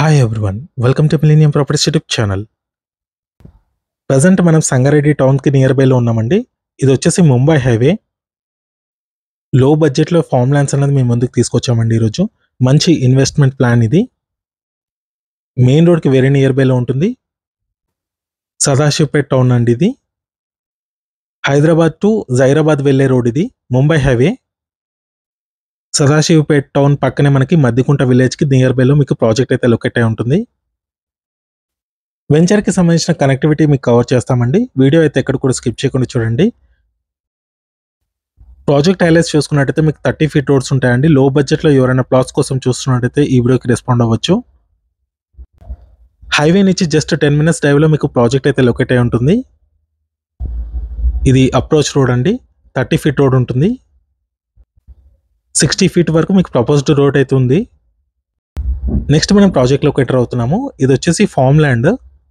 hi everyone welcome to millennium properties YouTube channel present మనం సంగారెడ్డి టౌన్కి near బైలో ఉన్నామండి ఇది వచ్చేసి ముంబై హైవే లో బడ్జెట్లో ఫామ్ ల్యాండ్స్ అనేది మేము ముందుకు తీసుకొచ్చామండి ఈరోజు మంచి ఇన్వెస్ట్మెంట్ ప్లాన్ ఇది మెయిన్ రోడ్కి వెరీ నియర్ బైలో ఉంటుంది సదాశివపేట్ టౌన్ అండి ఇది హైదరాబాద్ టు జైరాబాద్ వెళ్ళే రోడ్ ఇది ముంబై హైవే సదాశివపేట్ టౌన్ పక్కనే మనకి మద్దికుంట విలేజ్కి నియర్ బైలో మీకు ప్రాజెక్ట్ అయితే లొకేట్ అయి ఉంటుంది వెంచర్కి సంబంధించిన కనెక్టివిటీ మీకు కవర్ చేస్తామండి వీడియో అయితే ఎక్కడ కూడా స్కిప్ చేయకుండా చూడండి ప్రాజెక్ట్ హైలైట్స్ చూసుకున్నట్టయితే మీకు థర్టీ ఫీట్ రోడ్స్ ఉంటాయండి లో బడ్జెట్లో ఎవరైనా ప్లాట్స్ కోసం చూస్తున్నట్టయితే ఈ వీడియోకి రెస్పాండ్ అవ్వచ్చు హైవే నుంచి జస్ట్ టెన్ మినిట్స్ డ్రైవ్లో మీకు ప్రాజెక్ట్ అయితే లొకేట్ అయి ఉంటుంది ఇది అప్రోచ్ రోడ్ అండి థర్టీ ఫీట్ రోడ్ ఉంటుంది సిక్స్టీ ఫీట్ వరకు మీకు ప్రపోజ్డ్ రోడ్ అయితే ఉంది నెక్స్ట్ మనం ప్రాజెక్ట్ లొకేటర్ అవుతున్నాము ఇది వచ్చేసి ఫామ్ ల్యాండ్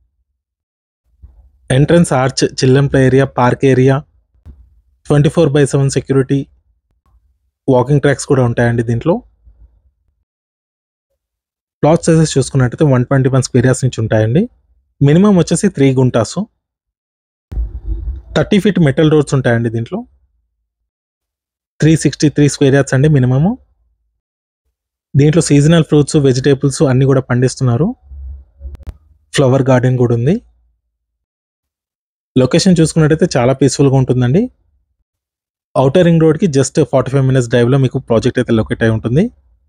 ఎంట్రన్స్ ఆర్చ్ చిల్లంప్ల area park area twenty four by seven security walking tracks కూడా ఉంటాయండి దీంట్లో ప్లాట్ సైజెస్ చూసుకున్నట్టయితే వన్ ట్వంటీ వన్ స్క్వేరియాస్ నుంచి ఉంటాయండి మినిమం వచ్చేసి త్రీ గుంటాసు థర్టీ ఫీట్ మెటల్ రోడ్స్ ఉంటాయండి దీంట్లో three sixty three square yards అండి మినిమము దీంట్లో సీజనల్ ఫ్రూట్స్ వెజిటేబుల్స్ అన్నీ కూడా పండిస్తున్నారు ఫ్లవర్ గార్డెన్ కూడా ఉంది లొకేషన్ చూసుకున్నట్టయితే చాలా పీస్ఫుల్గా ఉంటుందండి అవుటర్ రింగ్ రోడ్కి జస్ట్ ఫార్టీ ఫైవ్ మినిట్స్ డ్రైవ్లో మీకు ప్రాజెక్ట్ అయితే లొకేట్ అయి ఉంటుంది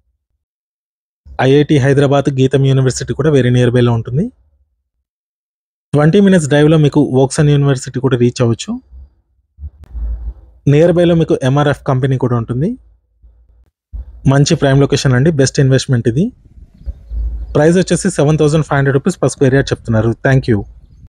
ఐఐటి హైదరాబాద్ గీతం యూనివర్సిటీ కూడా వెరీ నియర్ బైలో ఉంటుంది ట్వంటీ మినిట్స్ డ్రైవ్లో మీకు వోక్సన్ యూనివర్సిటీ కూడా రీచ్ అవ్వచ్చు నియర్ బైలో మీకు ఎంఆర్ఎఫ్ కంపెనీ కూడా ఉంటుంది మంచి ప్రైమ్ లొకేషన్ అండి బెస్ట్ ఇన్వెస్ట్మెంట్ ఇది ప్రైస్ వచ్చేసి seven thousand five hundred rupees per square yard చెప్తున్నారు థ్యాంక్ యూ